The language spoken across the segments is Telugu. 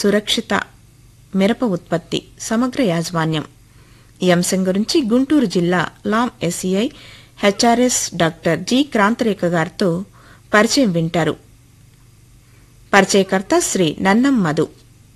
సురక్షిత మిరప ఉత్పత్తి సమగ్ర యాజమాన్యం ఈ అంశం గురించి గుంటూరు జిల్లా Lam SEI HRS doctor G Krantharekha గారితో పరిచయం వింటారు పరిచయకర్త శ్రీ నన్నం మధు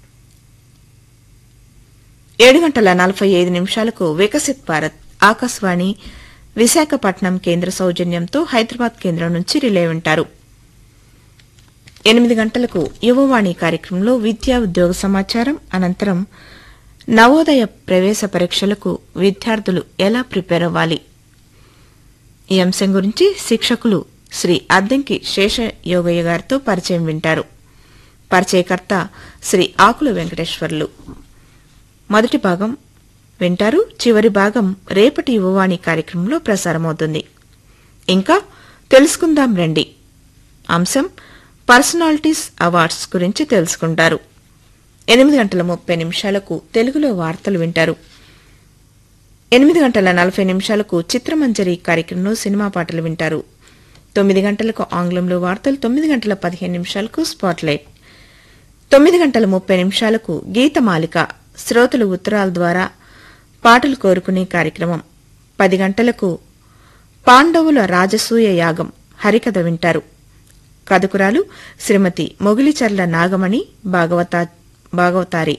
ఏడు గంటల నలభై ఐదు నిమిషాలకు వికసిత్ భారత్ ఆకాశవాణి విశాఖపట్నం కేంద్ర సౌజన్యంతో హైదరాబాద్ కేంద్రం నుంచి రిలే వింటారు ఎనిమిది గంటలకు యువవాణి కార్యక్రమంలో విద్యా ఉద్యోగ సమాచారం అనంతరం నవోదయ ప్రవేశ పరీక్షలకు విద్యార్థులు ఎలా ప్రిపేర్ అవ్వాలి ఈ అంశం గురించి శిక్షకులు శ్రీ అద్దంకి శేష యోగయ్య గారితో పరిచయం వింటారు పరిచయకర్త శ్రీ ఆకుల వెంకటేశ్వర్లు మొదటి భాగం వింటారు చివరి భాగం రేపటి యువవాణి కార్యక్రమంలో ప్రసారమవుతుంది ఇంకా తెలుసుకుందాం రండి అంశం పర్సనాలిటీస్ అవార్డ్స్ గురించి తెలుసుకుంటారు ఎనిమిది గంటల ముప్పై నిమిషాలకు తెలుగులో వార్తలు వింటారు ఎనిమిది గంటల నలభై నిమిషాలకు చిత్రమంజరి కార్యక్రమంలో సినిమా పాటలు వింటారు తొమ్మిది గంటలకు ఆంగ్లంలో వార్తలు తొమ్మిది గంటల పదిహేను నిమిషాలకు స్పాట్లైట్ తొమ్మిది గంటల ముప్పై నిమిషాలకు గీతమాలిక శ్రోతలు ఉత్తరాల ద్వారా పాటలు కోరుకునే కార్యక్రమం పది గంటలకు పాండవుల రాజసూయ యాగం హరికథ వింటారు కథకురాలు శ్రీమతి మొగిలిచర్ల నాగమణి భాగవతా భాగవతారి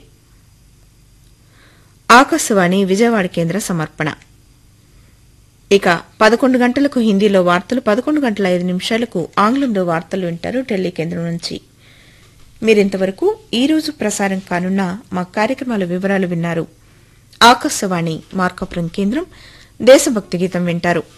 ఆకాశవాణి విజయవాడ కేంద్ర సమర్పణ ఇక పదకొండు గంటలకు హిందీలో వార్తలు పదకొండు గంటల ఐదు నిమిషాలకు ఆంగ్లంలో వార్తలు వింటారు ఢిల్లీ కేంద్రం నుంచి మీరింతవరకు ఈ రోజు ప్రసారం కానున్న మా కార్యక్రమాల వివరాలు విన్నారు ఆకాశవాణి మార్కాపురం కేంద్రం దేశభక్తి గీతం వింటారు